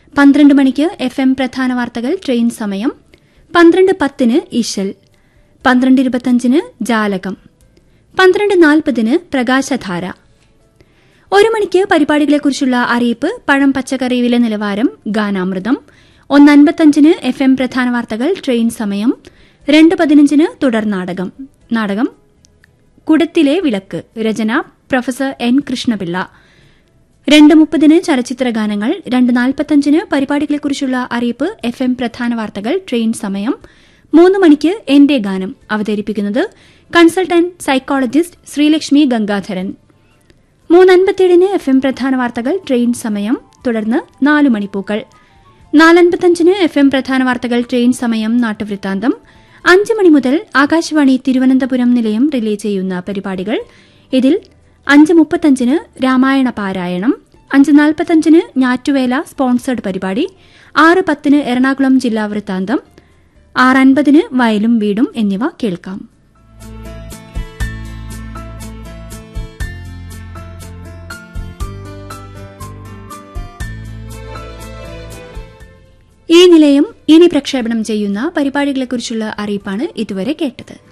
പന്ത്രണ്ട് മണിക്ക് F M പ്രധാന വാർത്തകൾ ട്രെയിൻ സമയം പന്ത്രണ്ട് പത്തിന് ഇശൽ പന്ത്രണ്ട് ഇരുപത്തഞ്ചിന് ജാലകം പന്ത്രണ്ട് നാൽപ്പതിന് പ്രകാശധാര ഒരു മണിക്ക് പരിപാടികളെക്കുറിച്ചുള്ള അറിയിപ്പ് പഴം പച്ചക്കറി വില നിലവാരം ഗാനാമൃതം ഒന്ന് അൻപത്തഞ്ചിന് എഫ് എം പ്രധാന വാർത്തകൾ ട്രെയിൻ സമയം രണ്ട് പതിനഞ്ചിന് തുടർ നാടകം നാടകം കുടത്തിലെ വിളക്ക് രചന പ്രൊഫസർ എൻ കൃഷ്ണപിള്ള രണ്ട് മുപ്പതിന് ചലച്ചിത്ര ഗാനങ്ങൾ രണ്ട് നാൽപ്പത്തഞ്ചിന് പരിപാടികളെക്കുറിച്ചുള്ള അറിയിപ്പ് എഫ് എം പ്രധാന വാർത്തകൾ ട്രെയിൻ സമയം മൂന്ന് മണിക്ക് എന്റെ ഗാനം അവതരിപ്പിക്കുന്നത് കൺസൾട്ടന്റ് സൈക്കോളജിസ്റ്റ് ശ്രീലക്ഷ്മി ഗംഗാധരൻ മൂന്നൻപത്തിയേഴിന് എഫ് എം പ്രധാന വാർത്തകൾ ട്രെയിൻ സമയം തുടർന്ന് നാല് മണിപ്പൂക്കൾ നാലൻപത്തഞ്ചിന് എഫ് എം പ്രധാന വാർത്തകൾ ട്രെയിൻ സമയം നാട്ടുവൃത്താന്തം അഞ്ച് മണി മുതൽ ആകാശവാണി തിരുവനന്തപുരം നിലയം റിലേ ചെയ്യുന്ന പരിപാടികൾ ഇതിൽ അഞ്ച് മുപ്പത്തഞ്ചിന് രാമായണ പാരായണം അഞ്ച് നാൽപ്പത്തഞ്ചിന് ഞാറ്റുവേല സ്പോൺസേഡ് പരിപാടി ആറ് പത്തിന് എറണാകുളം ജില്ലാ വൃത്താന്തം ആറ് അൻപതിന് വയലും വീടും എന്നിവ കേൾക്കാം ഈ നിലയം ഇനി പ്രക്ഷേപണം ചെയ്യുന്ന പരിപാടികളെക്കുറിച്ചുള്ള അറിയിപ്പാണ് ഇതുവരെ കേട്ടത്